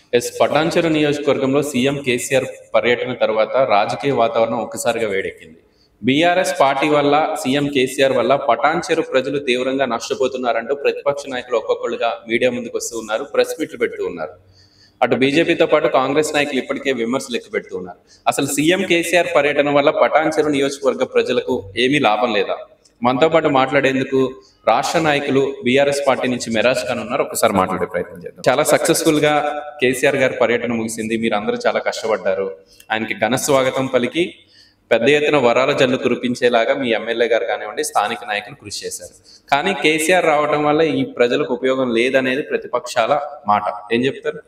yes Patancheru నియోజకవర్గంలో CM KCR పర్యటన తర్వాత రాజకీయ వాతావరణం ఒక్కసారిగా వేడెక్కింది బీఆర్ఎస్ పార్టీ వల్ల సీఎం కేసీఆర్ వల్ల పటాన్చెరు ప్రజలు తీవ్రంగా నష్టపోతున్నారంటూ ప్రతిపక్ష నాయకులు ఒక్కొక్కరుగా మీడియా ముందుకు వస్తూ ఉన్నారు ప్రెస్ మీట్లు పెడుతూ ఉన్నారు అటు బీజేపీతో పాటు కాంగ్రెస్ నాయకులు ఇప్పటికే విమర్శలు ఎక్కువ పెడుతూ ఉన్నారు అసలు సీఎం కేసీఆర్ పర్యటన వల్ల పటాన్చెరు నియోజకవర్గ ప్రజలకు ఏమీ లాభం లేదా మనతో పాటు మాట్లాడేందుకు రాష్ట్ర నాయకులు బీఆర్ఎస్ పార్టీ నుంచి మెరాజ్ ఖాన్ ఉన్నారు ఒకసారి మాట్లాడే ప్రయత్నం చేద్దాం చాలా సక్సెస్ఫుల్ గా కేసీఆర్ గారి పర్యటన ముగిసింది మీరు అందరూ చాలా కష్టపడ్డారు ఆయనకి ఘన స్వాగతం పలికి పెద్ద ఎత్తున వరాల జల్లు కురిపించేలాగా మీ ఎమ్మెల్యే గారు కానివ్వండి స్థానిక నాయకులు కృషి చేశారు కానీ కేసీఆర్ రావడం వల్ల ఈ ప్రజలకు ఉపయోగం లేదనేది ప్రతిపక్షాల మాట ఏం చెప్తారు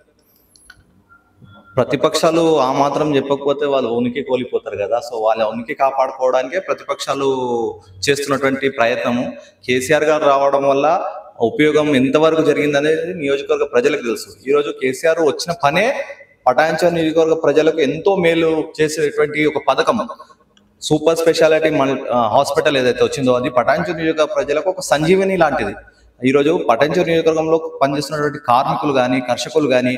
ప్రతిపక్షాలు ఆ మాత్రం చెప్పకపోతే వాళ్ళు ఉనికి కోల్పోతారు కదా సో వాళ్ళ ఉనికి కాపాడుకోవడానికే ప్రతిపక్షాలు చేస్తున్నటువంటి ప్రయత్నము కేసీఆర్ గారు రావడం వల్ల ఉపయోగం ఎంతవరకు జరిగిందనేది నియోజకవర్గ ప్రజలకు తెలుసు ఈరోజు కేసీఆర్ వచ్చిన పనే పటాయించ నియోజకవర్గ ప్రజలకు ఎంతో మేలు చేసేటువంటి ఒక పథకం సూపర్ స్పెషాలిటీ మన హాస్పిటల్ ఏదైతే వచ్చిందో అది పటాంచూరు నియోజక ప్రజలకు ఒక సంజీవని లాంటిది ఈరోజు పటాంచూరు నియోజకవర్గంలో పనిచేస్తున్నటువంటి కార్మికులు కానీ కర్షకులు కానీ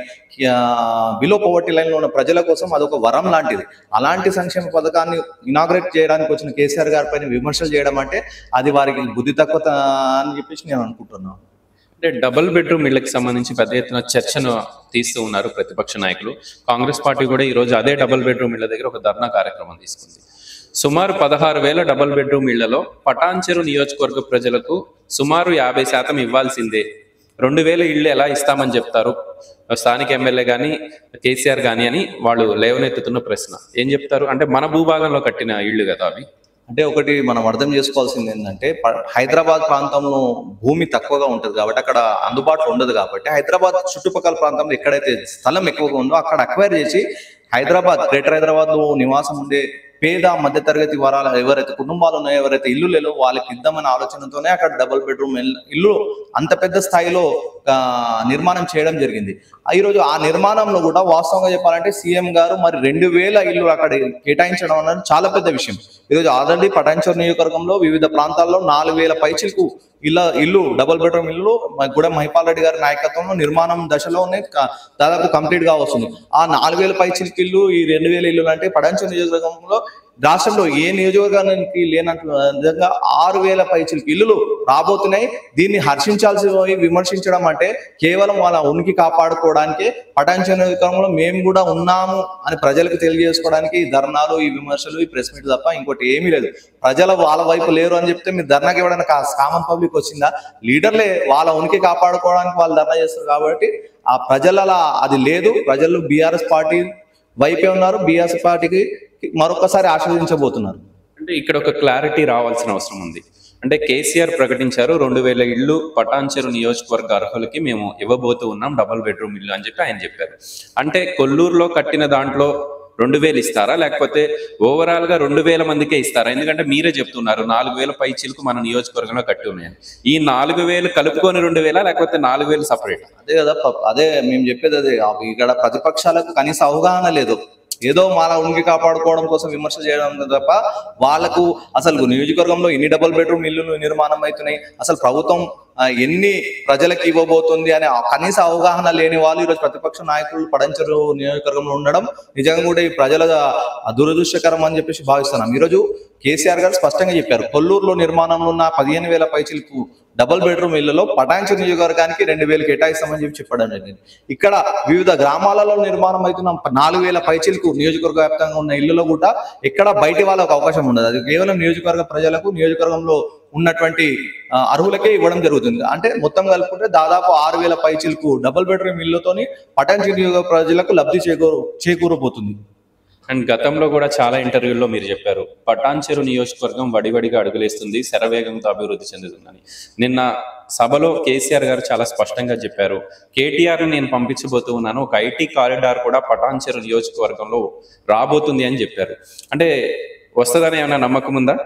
బిలో పవర్టీ లైన్లో ఉన్న ప్రజల కోసం అదొక వరం లాంటిది అలాంటి సంక్షేమ పథకాన్ని ఇనాగ్రేట్ చేయడానికి వచ్చిన కేసీఆర్ గారి పైన విమర్శలు చేయడం అంటే అది వారికి బుద్ధి తక్కువ అని చెప్పేసి నేను అనుకుంటున్నాను అంటే డబుల్ బెడ్రూమ్ ఇళ్లకు సంబంధించి పెద్ద ఎత్తున చర్చను తీస్తూ ఉన్నారు ప్రతిపక్ష నాయకులు కాంగ్రెస్ పార్టీ కూడా ఈ రోజు అదే డబుల్ బెడ్రూమ్ ఇళ్ల దగ్గర ఒక ధర్నా కార్యక్రమం తీసుకుంది సుమారు పదహారు వేల డబుల్ బెడ్రూమ్ ఇళ్లలో పటాన్చెరు నియోజకవర్గ ప్రజలకు సుమారు యాభై శాతం ఇవ్వాల్సిందే రెండు వేల ఇళ్ళు ఎలా ఇస్తామని చెప్తారు స్థానిక ఎమ్మెల్యే కానీ కేసీఆర్ కానీ అని వాళ్ళు లేవనెత్తుతున్న ప్రశ్న ఏం చెప్తారు అంటే మన భూభాగంలో కట్టిన ఇళ్ళు కదా అవి అంటే ఒకటి మనం అర్థం చేసుకోవాల్సింది ఏంటంటే ప- హైదరాబాద్ ప్రాంతంలో భూమి తక్కువగా ఉంటుంది కాబట్టి అక్కడ అందుబాటులో ఉండదు కాబట్టి హైదరాబాద్ చుట్టుపక్కల ప్రాంతంలో ఎక్కడైతే స్థలం ఎక్కువగా ఉందో అక్కడ అక్వైర్ చేసి హైదరాబాద్ గ్రేటర్ హైదరాబాద్ లో నివాసం ఉండే పేద మధ్యతరగతి వరాల ఎవరైతే కుటుంబాలు ఉన్నాయో ఎవరైతే ఇల్లు లేవో వాళ్ళకి ఇద్దామనే ఆలోచనతోనే అక్కడ డబుల్ బెడ్రూమ్ ఇల్లు అంత పెద్ద స్థాయిలో ఆ, నిర్మాణం చేయడం జరిగింది ఆ, ఈరోజు ఆ నిర్మాణంలో కూడా వాస్తవంగా చెప్పాలంటే సీఎం గారు మరి రెండు వేల ఇల్లు అక్కడ కేటాయించడం అనేది చాలా పెద్ద విషయం ఈరోజు ఆల్రెడీ పటాన్చోర్ నియోజకవర్గంలో వివిధ ప్రాంతాల్లో నాలుగు వేల పైచిలకు ఇళ్ళ ఇల్లు డబుల్ బెడ్రూమ్ ఇల్లు మ- కూడా మహిపాల్ రెడ్డి గారి నాయకత్వంలో నిర్మాణం దశలోనే క- దాదాపు కంప్లీట్ గా వస్తుంది ఆ నాలుగు వేల పైచిలకు ఇల్లు ఈ రెండు వేల ఇల్లు అంటే పటాన్చోర్ నియోజకవర్గంలో రాష్ట్రంలో ఏ నియోజకవర్గానికి లేనట్టు విధంగా ఆరు వేల పైచిలకు ఇల్లులు రాబోతున్నాయి దీన్ని హర్షించాల్సి పోయి విమర్శించడం అంటే కేవలం వాళ్ళ ఉనికి కాపాడుకోవడానికి పటాన్చోర్ నియోజకవర్గంలో మేము కూడా ఉన్నాము అని ప్రజలకు తెలియజేసుకోవడానికి ఈ ధర్నాలు ఈ విమర్శలు ఈ ప్రెస్ మీట్ తప్ప ఇంకోటి ఏమీ లేదు ప్రజలు వాళ్ళ వైపు లేరు అని చెప్తే మీరు ధర్నాకి ఇవ్వడానికి కామన్ పబ్లిక్ వచ్చిందా లీడర్లే వాళ్ళ ఉనికి కాపాడుకోవడానికి వాళ్ళు ధర్నా చేస్తారు కాబట్టి ఆ ప్రజల అది లేదు ప్రజలు బీఆర్ఎస్ పార్టీ వైపే ఉన్నారు బీఆర్ఎస్ పార్టీకి మరొకసారి ఆశీర్వదించబోతున్నారు అంటే ఇక్కడ ఒక క్లారిటీ రావాల్సిన అవసరం ఉంది అంటే కేసీఆర్ ప్రకటించారు రెండు వేల ఇళ్ళు పటాన్చెరు నియోజకవర్గ అర్హులకి మేము ఇవ్వబోతూ ఉన్నాం డబుల్ బెడ్రూమ్ ఇల్లు అని చెప్పి ఆయన చెప్పారు అంటే కొల్లూరులో కట్టిన దాంట్లో రెండు వేలు ఇస్తారా లేకపోతే ఓవరాల్ గా రెండు వేల మందికే ఇస్తారా ఎందుకంటే మీరే చెప్తున్నారు నాలుగు వేల పై చిలుకు మన నియోజకవర్గంలో కట్టి ఉన్నాయని ఈ నాలుగు వేలు కలుపుకొని రెండు వేల లేకపోతే నాలుగు వేలు సపరేట్ అదే కదా ప- అదే మేము చెప్పేది అదే ఆ ఇక్కడ ప్రతిపక్షాలకు కనీస అవగాహన లేదు ఏదో మన ఉనికి కాపాడుకోవడం కోసం విమర్శ చేయడం తప్ప వాళ్ళకు అసలు నియోజకవర్గంలో ఎన్ని డబుల్ బెడ్రూమ్ ఇల్లులు నిర్మాణం అవుతున్నాయి అసలు ప్రభుత్వం ఆ, ఎన్ని ప్రజలకు ఇవ్వబోతుంది అనే ఆ కనీస అవగాహన లేని వాళ్ళు ఈరోజు ప్రతిపక్ష నాయకులు పడంచరు నియోజకవర్గంలో ఉండడం నిజంగా కూడా ఈ ప్రజల దురదృష్టకరం అని చెప్పేసి భావిస్తున్నాం ఈరోజు కేసీఆర్ గారు స్పష్టంగా చెప్పారు కొల్లూరులో నిర్మాణంలో ఉన్న పదిహేను వేల పైచిలకు డబుల్ బెడ్రూమ్ ఇళ్లలో పటాంచు నియోజకవర్గానికి రెండు వేలు కేటాయిస్తామని చెప్పి చెప్పడం జరిగింది ఇక్కడ వివిధ గ్రామాలలో నిర్మాణం అవుతున్న నాలుగు వేల పైచిలకు నియోజకవర్గ వ్యాప్తంగా ఉన్న ఇళ్లలో కూడా ఎక్కడ బయటి వాళ్ళకు అవకాశం ఉండదు అది కేవలం నియోజకవర్గ ప్రజలకు నియోజకవర్గంలో ఉన్నటువంటి ఆ, అర్హులకే ఇవ్వడం జరుగుతుంది అంటే మొత్తం కలుపుకుంటే దాదాపు ఆరు వేల పైచిలకు డబుల్ బెడ్రూమ్ ఇళ్లతోని పటాంచు నియోజక ప్రజలకు లబ్ధి చేకూరు చేకూరబోతుంది అండ్ గతంలో కూడా చాలా ఇంటర్వ్యూల్లో మీరు చెప్పారు పటాన్చెరు నియోజకవర్గం వడివడిగా అడుగులేస్తుంది శరవేగంతో అభివృద్ధి చెందుతుందని నిన్న సభలో కేసీఆర్ గారు చాలా స్పష్టంగా చెప్పారు కేటీఆర్ నేను పంపించబోతూ ఉన్నాను ఒక ఐటీ కారిడార్ కూడా పటాన్చెరు నియోజకవర్గంలో రాబోతుంది అని చెప్పారు అంటే వస్తుందని ఏమైనా నమ్మకం ఉందా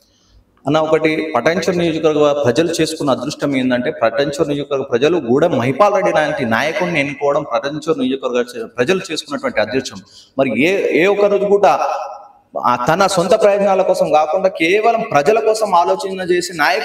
అన్న ఒకటి పటాన్చూర్ నియోజకవర్గ ప్రజలు చేసుకున్న అదృష్టం ఏంటంటే పటాన్చూర్ నియోజకవర్గ ప్రజలు కూడా మహిపాల్ రెడ్డి లాంటి నాయకుడిని ఎన్నుకోవడం పటాన్చూర్ నియోజకవర్గ చే- ప్రజలు చేసుకున్నటువంటి అదృష్టం మరి ఏ ఏ ఒక్క రోజు కూడా ఆ తన సొంత ప్రయోజనాల కోసం కాకుండా కేవలం ప్రజల కోసం ఆలోచన చేసే నాయకుడు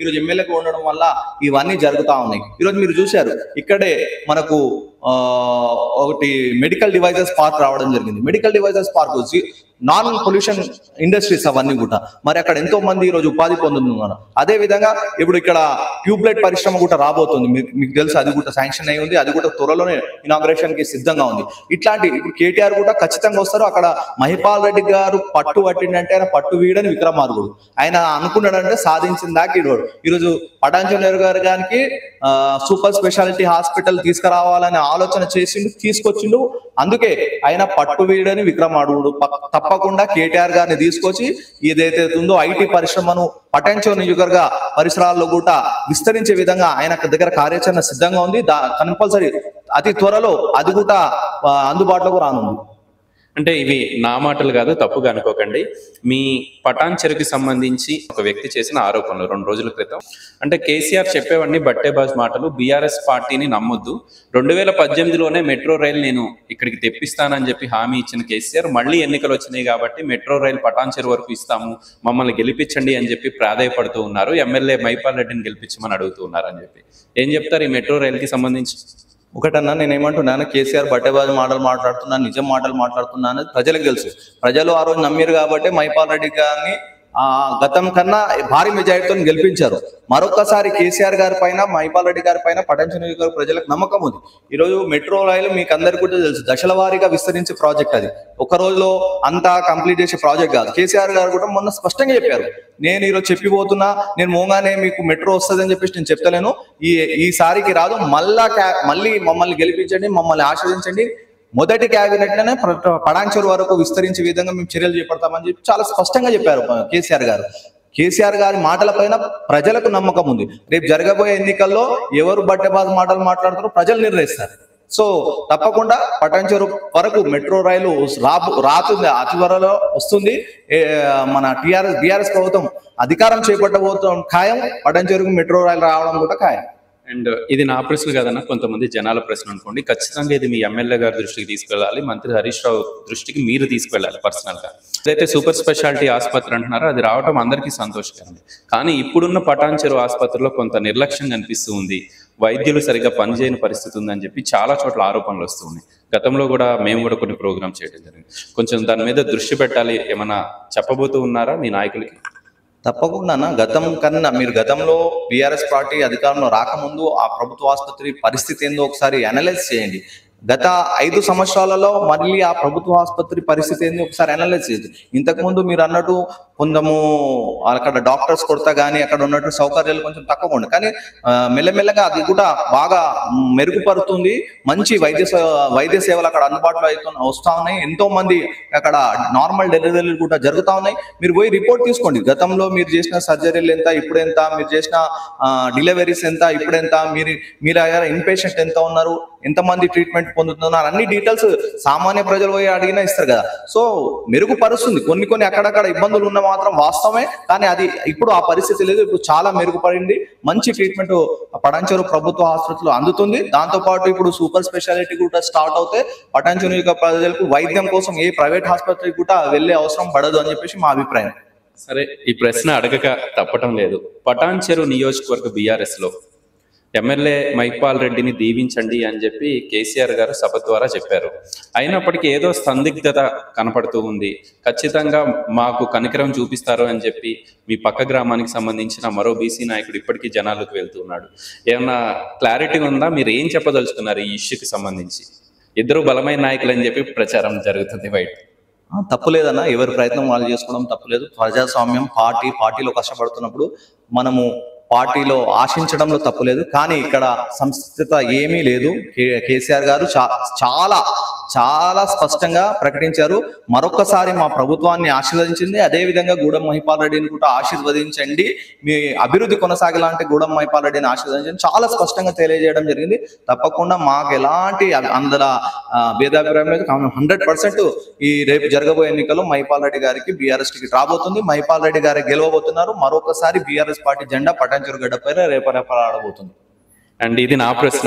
ఈరోజు ఎమ్మెల్యేగా ఉండడం వల్ల ఇవన్నీ జరుగుతా ఉన్నాయి ఈరోజు మీరు చూశారు ఇక్కడే మనకు ఆ, ఒకటి మెడికల్ డివైజెస్ పార్క్ రావడం జరిగింది medical devices park non pollution industries అవన్నీ కూడా మరి అక్కడ ఎంతో మంది ఈరోజు ఉపాధి పొందుతున్నారు అదే విధంగా ఇప్పుడు ఇక్కడ ట్యూబ్లైట్ పరిశ్రమ కూడా రాబోతుంది మీకు మీకు తెలుసు అది కూడా శాంక్షన్ అయి ఉంది అది కూడా త్వరలోనే ఇనాగ్రేషన్ కి సిద్ధంగా ఉంది ఇట్లాంటి ఇప్పుడు కేటీఆర్ కూడా ఖచ్చితంగా వస్తారు అక్కడ మహిపాల్ రెడ్డి గారు పట్టు పట్టిండంటే ఆయన పట్టు వీడని విక్రమార్గుడు ఆయన అనుకున్నాడంటే సాధించిన దాకా ఈరోజు ఈరోజు పటాంజలి గారు గారికి ఆ, సూపర్ స్పెషాలిటీ హాస్పిటల్ తీసుకురావాలనే ఆలోచన చేసిండు తీసుకొచ్చిండు అందుకే ఆయన పట్టు వీడని విక్రమార్గుడు ప- తప్పకుండా కేటీఆర్ గారిని తీసుకొచ్చి ఏదైతే ఉందో ఐటీ పరిశ్రమను పటాంచో నియోజకవర్గ పరిసరాల్లో కూడా విస్తరించే విధంగా ఆయన దగ్గర కార్యాచరణ సిద్ధంగా ఉంది దా కంపల్సరీ అతి త్వరలో అది కూడా ఆ, అందుబాటులోకి రానుంది అంటే ఇవి నా మాటలు కాదు తప్పుగా అనుకోకండి మీ పటాన్ చెరుకు సంబంధించి ఒక వ్యక్తి చేసిన ఆరోపణలు రెండు రోజుల క్రితం అంటే కేసీఆర్ చెప్పేవన్నీ బట్టేబాజ్ మాటలు బీఆర్ఎస్ పార్టీని నమ్మొద్దు రెండు వేల పద్దెనిమిదిలోనే మెట్రో రైల్ నేను ఇక్కడికి తెప్పిస్తానని చెప్పి హామీ ఇచ్చిన కేసీఆర్ మళ్ళీ ఎన్నికలు వచ్చినాయి కాబట్టి మెట్రో రైల్ పటాన్ చెరు వరకు ఇస్తాము మమ్మల్ని గెలిపించండి అని చెప్పి ప్రాధాయపడుతూ ఉన్నారు ఎమ్మెల్యే మైపాల్ రెడ్డిని గెలిపించమని అడుగుతూ ఉన్నారు అని చెప్పి ఏం చెప్తారు ఈ మెట్రో రైల్కి సంబంధించి ఒకటన్నా నేను ఏమంటున్నాను కేసీఆర్ బట్టేబాజు మాటలు మాట్లాడుతున్నాను నిజం మాటలు మాట్లాడుతున్నాను అనేది ప్రజలకు తెలుసు ప్రజలు ఆ రోజు నమ్మారు కాబట్టి మైపాల్ రెడ్డి గారిని ఆ గతం కన్నా భారీ మెజారిటీతో గెలిపించారు మరొకసారి కేసీఆర్ గారి పైన మైపాల్ రెడ్డి గారి పైన పటంచ నియోజకవర్గ ప్రజలకు నమ్మకం ఉంది ఈ రోజు మెట్రో రైలు మీకు అందరికీ కూడా తెలుసు దశల వారీగా విస్తరించే ప్రాజెక్ట్ అది ఒక రోజులో అంతా కంప్లీట్ చేసే ప్రాజెక్ట్ కాదు కేసీఆర్ గారు కూడా మొన్న స్పష్టంగా చెప్పారు నేను ఈరోజు చెప్పిపోతున్నా నేను మోగానే మీకు మెట్రో వస్తుంది అని చెప్పేసి నేను చెప్తలేను ఈ ఈసారికి రాదు మళ్ళా క్యా- మళ్ళీ మమ్మల్ని గెలిపించండి మమ్మల్ని ఆశ్రదించండి మొదటి క్యాబినెట్ లోనే ప్ర- పడాంచూరు వరకు విస్తరించే విధంగా మేము చర్యలు చేపడతామని చెప్పి చాలా స్పష్టంగా చెప్పారు కేసీఆర్ గారు కేసీఆర్ గారి మాటలపైన ప్రజలకు నమ్మకం ఉంది రేపు జరగబోయే ఎన్నికల్లో ఎవరు బట్టెబాజ్ మాటలు మాట్లాడుతారో ప్రజలు నిర్ణయిస్తారు సో తప్పకుండా పటాన్చెరు వరకు మెట్రో రైలు రాబు రాతుంది అతి త్వరలో వస్తుంది ఏ, మన టిఆర్ఎస్ బిఆర్ఎస్ ప్రభుత్వం అధికారం చేపట్టబోతాం ఖాయం పటాన్చెరుకు మెట్రో రైలు రావడం కూడా ఖాయం అండ్ ఇది నా ప్రశ్న కాదన్న కొంతమంది జనాల ప్రశ్న అనుకోండి ఖచ్చితంగా ఇది మీ ఎమ్మెల్యే గారి దృష్టికి తీసుకెళ్ళాలి మంత్రి హరీష్ రావు దృష్టికి మీరు తీసుకెళ్ళాలి పర్సనల్ గా ఏదైతే సూపర్ స్పెషాలిటీ ఆసుపత్రి అంటున్నారో అది రావడం అందరికీ సంతోషకరం కానీ ఇప్పుడున్న పటాన్ చెరువు ఆసుపత్రిలో కొంత నిర్లక్ష్యం కనిపిస్తూ ఉంది వైద్యులు సరిగ్గా పనిచేయని పరిస్థితి ఉందని చెప్పి చాలా చోట్ల ఆరోపణలు వస్తూ ఉన్నాయి గతంలో కూడా మేము కూడా కొన్ని ప్రోగ్రామ్ చేయడం జరిగింది కొంచెం దాని మీద దృష్టి పెట్టాలి ఏమైనా చెప్పబోతూ ఉన్నారా మీ నాయకులకి తప్పకుండా అన్న గతం కన్నా మీరు గతంలో బీఆర్ఎస్ పార్టీ అధికారంలో రాకముందు ఆ ప్రభుత్వ ఆసుపత్రి పరిస్థితి ఏందో ఒకసారి అనలైజ్ చేయండి గత ఐదు సంవత్సరాలలో మళ్ళీ ఆ ప్రభుత్వ ఆసుపత్రి పరిస్థితి ఏంది ఒకసారి అనలైజ్ చేయండి ఇంతకు ముందు మీరు అన్నట్టు కొంచెము అక్కడ డాక్టర్స్ కొరత కానీ అక్కడ ఉన్నట్టు సౌకర్యాలు కొంచెం తక్కువ ఉండే కానీ ఆ, మెల్లమెల్లగా అది కూడా బాగా మెరుగుపడుతుంది మంచి వైద్య సే- వైద్య సేవలు అక్కడ అందుబాటులో అవుతూ వస్తా ఉన్నాయి ఎంతో మంది అక్కడ నార్మల్ డెలివరీలు కూడా జరుగుతా ఉన్నాయి మీరు పోయి రిపోర్ట్ తీసుకోండి గతంలో మీరు చేసిన సర్జరీలు ఎంత ఇప్పుడు ఎంత మీరు చేసిన డెలివరీస్ ఎంత ఇప్పుడు ఎంత మీరు మీరు ఇన్పేషెంట్ ఎంత ఉన్నారు ఎంతమంది ట్రీట్మెంట్ పొందుతున్నారు అన్ని డీటెయిల్స్ సామాన్య ప్రజలు పోయి అడిగినా ఇస్తారు కదా సో మెరుగుపరుస్తుంది కొన్ని కొన్ని అక్కడక్కడ ఇబ్బందులు ఉన్న మాత్రం వాస్తవమే కానీ అది ఇప్పుడు ఆ పరిస్థితి లేదు ఇప్పుడు చాలా మెరుగుపడింది మంచి ట్రీట్మెంట్ పటాన్చెరు ప్రభుత్వ ఆసుపత్రిలో అందుతుంది దాంతో పాటు ఇప్పుడు సూపర్ స్పెషాలిటీ కూడా స్టార్ట్ అవుతే పటాన్చెరు యొక్క ప్రజలకు వైద్యం కోసం ఏ ప్రైవేట్ ఆసుపత్రికి కూడా వెళ్ళే అవసరం పడదు అని చెప్పేసి మా అభిప్రాయం సరే ఈ ప్రశ్న అడగక తప్పటం లేదు పటాన్ చెరు నియోజకవర్గ బీఆర్ఎస్ లో ఎమ్మెల్యే మైపాల్ రెడ్డిని దీవించండి అని చెప్పి కేసీఆర్ గారు సభ ద్వారా చెప్పారు అయినప్పటికీ ఏదో సందిగ్ధత కనపడుతూ ఉంది ఖచ్చితంగా మాకు కనికరం చూపిస్తారు అని చెప్పి మీ పక్క గ్రామానికి సంబంధించిన మరో బీసీ నాయకుడు ఇప్పటికీ జనాలకు వెళ్తున్నాడు ఏమన్నా క్లారిటీ ఉందా మీరు ఏం చెప్పదలుచుకున్నారు ఈ ఇష్యూకి సంబంధించి ఇద్దరు బలమైన నాయకులు అని చెప్పి ప్రచారం జరుగుతుంది బయట ఆ, తప్పులేదన్న ఎవరి ప్రయత్నం వాళ్ళు చేసుకోవడం తప్పులేదు ప్రజాస్వామ్యం పార్టీ పార్టీలో కష్టపడుతున్నప్పుడు మనము పార్టీలో ఆశించడంలో తప్పులేదు కానీ ఇక్కడ సంస్థిత ఏమీ లేదు కే- కేసీఆర్ గారు చా- చాలా చాలా స్పష్టంగా ప్రకటించారు మరొకసారి మా ప్రభుత్వాన్ని ఆశీర్వదించింది అదే విధంగా గూడెం మహిపాల్ రెడ్డిని కూడా ఆశీర్వదించండి మీ అభివృద్ధి కొనసాగాలంటే గూడెం మహిపాల్ రెడ్డిని ఆశీర్వదించండి చాలా స్పష్టంగా తెలియజేయడం జరిగింది తప్పకుండా మాకు ఎలాంటి అందులో ఆ, భేదాభిప్రాయం లేదు హండ్రెడ్ పర్సెంట్ ఈ రేపు జరగబోయే ఎన్నికల్లో మైపాల్ రెడ్డి గారికి బీఆర్ఎస్ టికెట్ రాబోతుంది మైపాల్ రెడ్డి గారి గెలవబోతున్నారు మరొకసారి బీఆర్ఎస్ పార్టీ జెండా పటాన్చెరు గడ్డ పైన రేప రేప ఆడబోతుంది అండ్ ఇది నా ప్రశ్న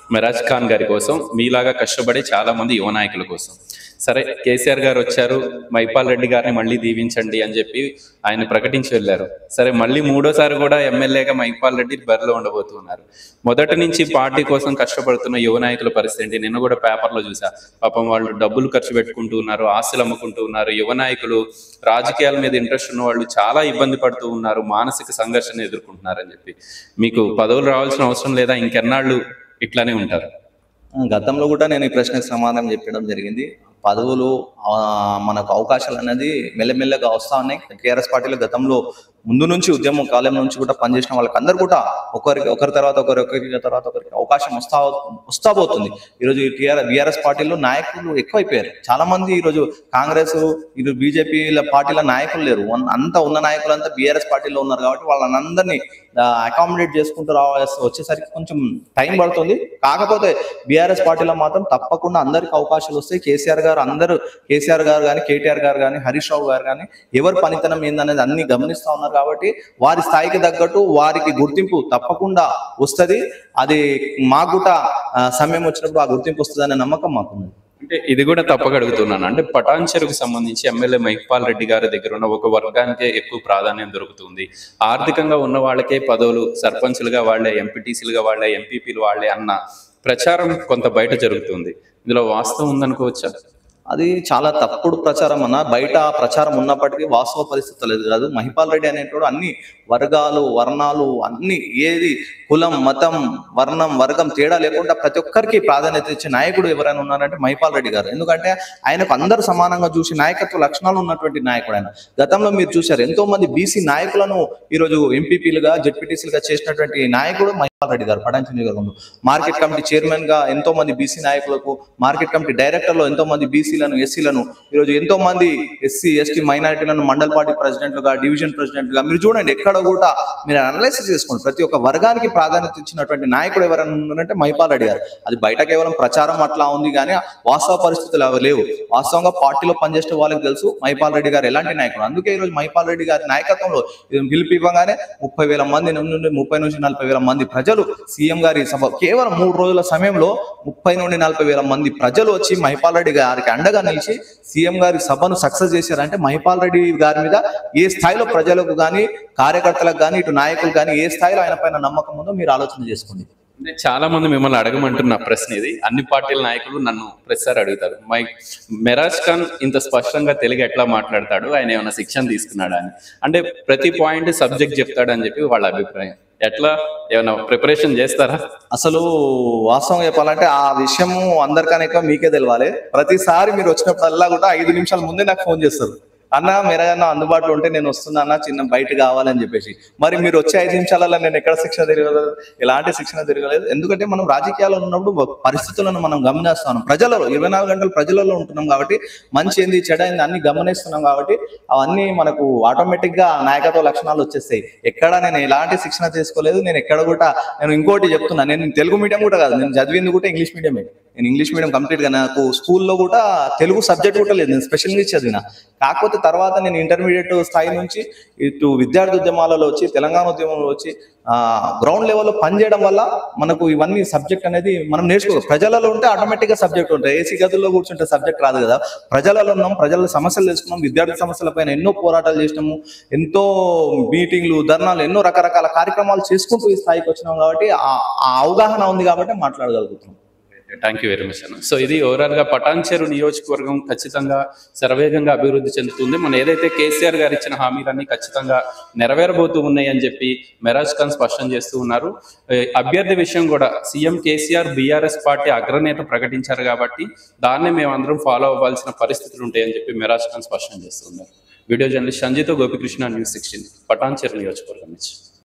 మెరాజ్ ఖాన్ గారి కోసం మీలాగా కష్టపడే చాలా మంది యువ నాయకుల కోసం సరే కేసీఆర్ గారు వచ్చారు మైపాల్ రెడ్డి గారిని మళ్ళీ దీవించండి అని చెప్పి ఆయన ప్రకటించి వెళ్ళారు సరే మళ్ళీ మూడోసారి కూడా ఎమ్మెల్యేగా మైపాల్ రెడ్డి బరిలో ఉండబోతున్నారు మొదటి నుంచి పార్టీ కోసం కష్టపడుతున్న యువ నాయకుల పరిస్థితి ఏంటి నిన్న కూడా పేపర్లో చూసా పాపం వాళ్ళు డబ్బులు ఖర్చు పెట్టుకుంటూ ఉన్నారు ఆస్తులు అమ్ముకుంటూ ఉన్నారు యువ నాయకులు రాజకీయాల మీద ఇంట్రెస్ట్ ఉన్న వాళ్ళు చాలా ఇబ్బంది పడుతూ ఉన్నారు మానసిక సంఘర్షణ ఎదుర్కొంటున్నారని చెప్పి మీకు పదవులు రావాల్సిన అవసరం లేదా ఇంకెన్నాళ్ళు ఇట్లానే ఉంటారు గతంలో కూడా నేను ఈ ప్రశ్నకు సమాధానం చెప్పడం జరిగింది పదవులు ఆ, మనకు అవకాశాలు అనేది మెల్లమెల్లగా వస్తా ఉన్నాయి టీఆర్ఎస్ పార్టీలో గతంలో ముందు నుంచి ఉద్యమం కాలం నుంచి కూడా పనిచేసిన వాళ్ళకి అందరు కూడా ఒకరికి ఒకరి తర్వాత ఒకరి ఒకరికి తర్వాత ఒకరికి అవకాశం వస్తా వస్తా పోతుంది ఈరోజు ఈ టీఆర్ బీఆర్ఎస్ పార్టీలో నాయకులు ఎక్కువైపోయారు చాలా మంది ఈరోజు కాంగ్రెస్ ఇది బీజేపీ పార్టీల నాయకులు లేరు ఉన్న- అంతా ఉన్న నాయకులంతా బీఆర్ఎస్ పార్టీలో ఉన్నారు కాబట్టి వాళ్ళని అందరినీ అకామిడేట్ చేసుకుంటూ రావాల్సి వచ్చేసరికి కొంచెం టైం పడుతుంది కాకపోతే బీఆర్ఎస్ పార్టీలో మాత్రం తప్పకుండా అందరికి అవకాశాలు వస్తాయి కేసీఆర్ గారు అందరూ కేసీఆర్ గారు కానీ కేటీఆర్ గారు కానీ హరీష్ రావు గారు కానీ ఎవరి పనితనం ఏందనేది అన్ని గమనిస్తా ఉన్నారు కాబట్టి వారి స్థాయికి తగ్గట్టు వారికి గుర్తింపు తప్పకుండా వస్తది అది మాకు కూడా ఆ, సమయం వచ్చినప్పుడు ఆ గుర్తింపు వస్తుంది అనే నమ్మకం మాకున్నది అంటే ఇది కూడా తప్పక అడుగుతున్నాను అంటే పటాన్ చెరుకు సంబంధించి ఎమ్మెల్యే మైపాల్ రెడ్డి గారి దగ్గర ఉన్న ఒక వర్గానికే ఎక్కువ ప్రాధాన్యం దొరుకుతుంది ఆర్థికంగా ఉన్న వాళ్ళకే పదవులు సర్పంచులుగా వాళ్ళే ఎంపీటీసీలుగా వాళ్ళే ఎంపీపీలు వాళ్ళే అన్న ప్రచారం కొంత బయట జరుగుతుంది ఇందులో వాస్తవం ఉందనుకోవచ్చా అది చాలా తప్పుడు ప్రచారం అన్న బయట ఆ ప్రచారం ఉన్నప్పటికీ వాస్తవ పరిస్థితి లేదు కాదు మహిపాల్ రెడ్డి అనేటోడు అన్ని వర్గాలు వర్ణాలు అన్ని ఏది కులం మతం వర్ణం వర్గం తేడా లేకుండా ప్రతి ఒక్కరికి ప్రాధాన్యత ఇచ్చే నాయకుడు ఎవరైనా ఉన్నారంటే మహిపాల్ రెడ్డి గారు ఎందుకంటే ఆయనకు అందరూ సమానంగా చూసి నాయకత్వ లక్షణాలు ఉన్నటువంటి నాయకుడు ఆయన గతంలో మీరు చూశారు ఎంతో మంది బీసీ నాయకులను ఈరోజు ఎంపీపీలుగా జెడ్పీటీసీలుగా చేసినటువంటి నాయకుడు మహిపాల్ రెడ్డి గారు పటాంచి నియోజకవర్గంలో మార్కెట్ కమిటీ చైర్మన్ గా ఎంతో మంది బీసీ నాయకులకు మార్కెట్ కమిటీ డైరెక్టర్లు ఎంతో మంది బీసీలను ఎస్సీలను ఈరోజు ఎంతో మంది ఎస్సీ ఎస్టీ మైనారిటీలను మండల్ పార్టీ ప్రెసిడెంట్లుగా డివిజన్ ప్రెసిడెంట్లుగా మీరు చూడండి ఎక్కడ కూడా మీరు అనలైసిస్ చేసుకోండి ప్రతి ఒక్క వర్గానికి ప్రాధాన్యత ఇచ్చినటువంటి నాయకుడు ఎవరైనా ఉన్నారంటే మైపాల్ రెడ్డి గారు అది బయట కేవలం ప్రచారం అట్లా ఉంది కానీ వాస్తవ పరిస్థితులు అవి లేవు వాస్తవంగా పార్టీలో పనిచేసే వాళ్ళకి తెలుసు మైపాల్ రెడ్డి గారు ఎలాంటి నాయకుడు అందుకే ఈరోజు మైపాల్ రెడ్డి గారి నాయకత్వంలో ఇది పిలిపివ్వగానే ముప్పై వేల మంది నుండి ముప్పై నుంచి నలభై వేల మంది ప్రజలు సీఎం గారి సభ కేవలం మూడు రోజుల సమయంలో ముప్పై నుండి నలభై వేల మంది ప్రజలు వచ్చి మహిపాల్ రెడ్డి గారికి అండగా నిలిచి సీఎం గారి సభను సక్సెస్ చేశారంటే మహిపాల్ రెడ్డి గారి మీద ఏ స్థాయిలో ప్రజలకు కానీ కార్యకర్తలకు కానీ ఇటు నాయకులు కానీ ఏ స్థాయిలో ఆయన పైన నమ్మకం ఉందో మీరు ఆలోచన చేసుకోండి అంటే చాలా మంది మిమ్మల్ని అడగమంటున్న ప్రశ్న ఇది అన్ని పార్టీల నాయకులు నన్ను ప్రతిసారి అడుగుతారు మై మెరాజ్ ఖాన్ ఇంత స్పష్టంగా తెలుగు ఎట్లా మాట్లాడతాడు ఆయన ఏమైనా శిక్షణ తీసుకున్నాడా అని అంటే ప్రతి పాయింట్ సబ్జెక్ట్ చెప్తాడు అని చెప్పి వాళ్ళ అభిప్రాయం ఎట్లా ఏమైనా ప్రిపరేషన్ చేస్తారా అసలు వాస్తవం చెప్పాలంటే ఆ విషయము అందరికన్నా ఎక్కువ మీకే తెలవాలి ప్రతిసారి మీరు వచ్చినప్పుడల్లా కూడా ఐదు నిమిషాల ముందే నాకు ఫోన్ చేస్తారు అన్న మీరన్నా అందుబాటులో ఉంటే నేను వస్తున్నా అన్న చిన్న బయట కావాలని చెప్పేసి మరి మీరు వచ్చే ఐదు నిమిషాలలో నేను ఎక్కడ శిక్షణ తిరగలేదు ఎలాంటి శిక్షణ తిరగలేదు ఎందుకంటే మనం రాజకీయాల్లో ఉన్నప్పుడు పరిస్థితులను మనం గమనిస్తున్నాం ప్రజలలో ఇరవై నాలుగు గంటలు ప్రజలలో ఉంటున్నాం కాబట్టి మంచి ఏంది చెడ ఏంది అన్ని గమనిస్తున్నాం కాబట్టి అవన్నీ మనకు ఆటోమేటిక్ గా నాయకత్వ లక్షణాలు వచ్చేస్తాయి ఎక్కడ నేను ఎలాంటి శిక్షణ తీసుకోలేదు నేను ఎక్కడ కూడా నేను ఇంకోటి చెప్తున్నా నేను తెలుగు మీడియం కూడా కాదు నేను చదివింది కూడా ఇంగ్లీష్ మీడియమే నేను ఇంగ్లీష్ మీడియం కంప్లీట్ గా నాకు స్కూల్లో కూడా తెలుగు సబ్జెక్ట్ కూడా లేదు నేను స్పెషల్ ఇంగ్లీష్ చదివిన కాకపోతే తర్వాత నేను ఇంటర్మీడియట్ స్థాయి నుంచి ఇటు విద్యార్థి ఉద్యమాలలో వచ్చి తెలంగాణ ఉద్యమంలో వచ్చి గ్రౌండ్ లెవెల్లో పనిచేయడం వల్ల మనకు ఇవన్నీ సబ్జెక్ట్ అనేది మనం నేర్చుకో ప్రజలలో ఉంటే ఆటోమేటిక్ గా సబ్జెక్ట్ ఉంటాయి ఏసీ గదుల్లో కూర్చుంటే సబ్జెక్ట్ రాదు కదా ప్రజలలో ఉన్నాం ప్రజల సమస్యలు తెలుసుకున్నాం విద్యార్థి సమస్యల పైన ఎన్నో పోరాటాలు చేసినాము ఎంతో మీటింగ్లు ధర్నాలు ఎన్నో రకరకాల కార్యక్రమాలు చేసుకుంటూ ఈ స్థాయికి వచ్చినాం కాబట్టి ఆ ఆ అవగాహన ఉంది కాబట్టి మాట్లాడగలుగుతున్నాం థ్యాంక్ యూ వెరీ మచ్ అన్న సో ఇది ఓవరాల్ గా పటాన్చెరు నియోజకవర్గం ఖచ్చితంగా శరవేగంగా అభివృద్ధి చెందుతుంది మనం ఏదైతే కేసీఆర్ గారు ఇచ్చిన హామీలన్నీ ఖచ్చితంగా నెరవేరబోతూ ఉన్నాయి అని చెప్పి మెరాజ్ ఖాన్ స్పష్టం చేస్తూ ఉన్నారు ఏ, అభ్యర్థి విషయం కూడా సీఎం కేసీఆర్ బీఆర్ఎస్ పార్టీ అగ్రనేత ప్రకటించారు కాబట్టి దాన్నే మేమందరం ఫాలో అవ్వాల్సిన పరిస్థితులు ఉంటాయని చెప్పి మెరాజ్ ఖాన్ స్పష్టం చేస్తున్నారు వీడియో జర్నలిస్ట్ సంజయ్తో గోపికృష్ణ న్యూస్ సిక్స్టీన్ పటాన్చెరు నియోజకవర్గం నుంచి